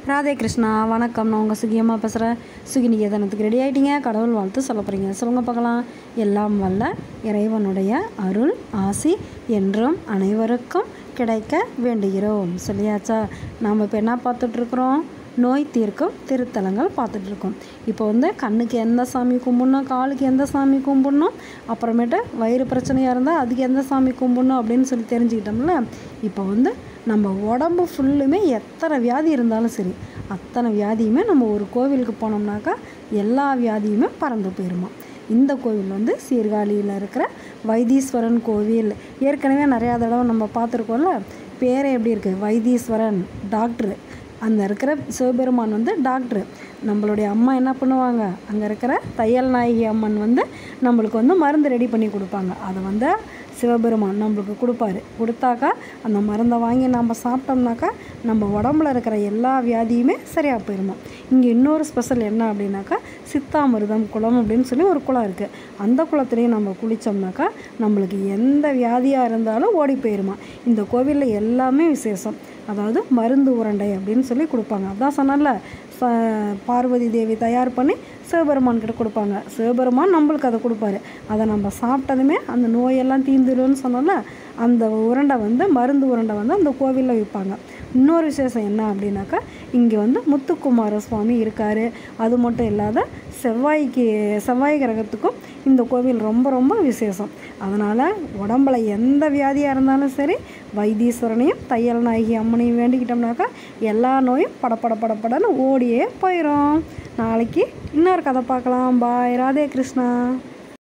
ராதே கிருஷ்ணா வணக்கம் நான் உங்கள் சுகியமாக பேசுகிறேன் சுகி நிகேதனத்துக்கு ரெடி ஆகிட்டீங்க கடவுள் வாழ்த்து சொல்ல போகிறீங்க சொல்லுங்க பார்க்கலாம் எல்லாம் வல்ல இறைவனுடைய அருள் ஆசி என்றும் அனைவருக்கும் கிடைக்க வேண்டுகிறோம் சொல்லியாச்சா நாம் இப்போ என்ன பார்த்துட்ருக்குறோம் நோய் தீர்க்கும் திருத்தலங்கள் பார்த்துட்ருக்கோம் இப்போ வந்து கண்ணுக்கு எந்த சாமி கும்பிடணும் காலுக்கு எந்த சாமி கும்பிடணும் அப்புறமேட்டு வயிறு பிரச்சனையாக இருந்தால் அதுக்கு எந்த சாமி கும்பிடணும் அப்படின்னு சொல்லி தெரிஞ்சுக்கிட்டோம்ல இப்போ வந்து நம்ம உடம்பு ஃபுல்லுமே எத்தனை வியாதி இருந்தாலும் சரி அத்தனை வியாதியுமே நம்ம ஒரு கோவிலுக்கு போனோம்னாக்கா எல்லா வியாதியுமே பறந்து போயிருமா இந்த கோவில் வந்து சீர்காழியில் இருக்கிற வைத்தீஸ்வரன் கோவில் ஏற்கனவே நிறையா தடவை நம்ம பார்த்துருக்கோம்ல பேரே எப்படி இருக்குது வைத்தீஸ்வரன் டாக்டரு அந்த இருக்கிற சிவபெருமான் வந்து டாக்டரு நம்மளுடைய அம்மா என்ன பண்ணுவாங்க அங்கே இருக்கிற தையல் நாயகி அம்மன் வந்து நம்மளுக்கு வந்து மருந்து ரெடி பண்ணி கொடுப்பாங்க அதை வந்து சிவபெருமான் நம்மளுக்கு கொடுப்பாரு கொடுத்தாக்கா அந்த மருந்தை வாங்கி நம்ம சாப்பிட்டோம்னாக்கா நம்ம உடம்புல இருக்கிற எல்லா வியாதியுமே சரியாக போயிருமா இங்கே இன்னொரு ஸ்பெஷல் என்ன அப்படின்னாக்கா சித்தாமிர்தம் குளம் அப்படின்னு சொல்லி ஒரு குளம் இருக்குது அந்த குளத்துலேயும் நம்ம குளித்தோம்னாக்கா நம்மளுக்கு எந்த வியாதியாக இருந்தாலும் ஓடி போயிருமா இந்த கோவிலில் எல்லாமே விசேஷம் அதாவது மருந்து உருண்டை அப்படின்னு சொல்லி கொடுப்பாங்க அதான் சொன்னல ச பார்வதி தேவி தயார் பண்ணி சிவபெருமான் கிட்ட கொடுப்பாங்க சிவபெருமான் நம்மளுக்கு அதை கொடுப்பாரு அதை நம்ம சாப்பிட்டதுமே அந்த நோயெல்லாம் தீந்துடும்னு சொன்னோம்ல அந்த உருண்டை வந்து மருந்து உருண்டை வந்து அந்த கோவிலில் விற்பாங்க இன்னொரு விசேஷம் என்ன அப்படின்னாக்கா இங்கே வந்து முத்துக்குமார சுவாமி இருக்கார் அது மட்டும் இல்லாத செவ்வாய்க்கு செவ்வாய் கிரகத்துக்கும் இந்த கோவில் ரொம்ப ரொம்ப விசேஷம் அதனால் உடம்புல எந்த வியாதியாக இருந்தாலும் சரி வைத்தீஸ்வரனையும் தையல் நாயகி அம்மனையும் வேண்டிக்கிட்டோம்னாக்கா எல்லா நோயும் படப்பட படப்படன்னு ஓடியே போயிடும் நாளைக்கு இன்னொரு கதை பார்க்கலாம் பாய் ராதே கிருஷ்ணா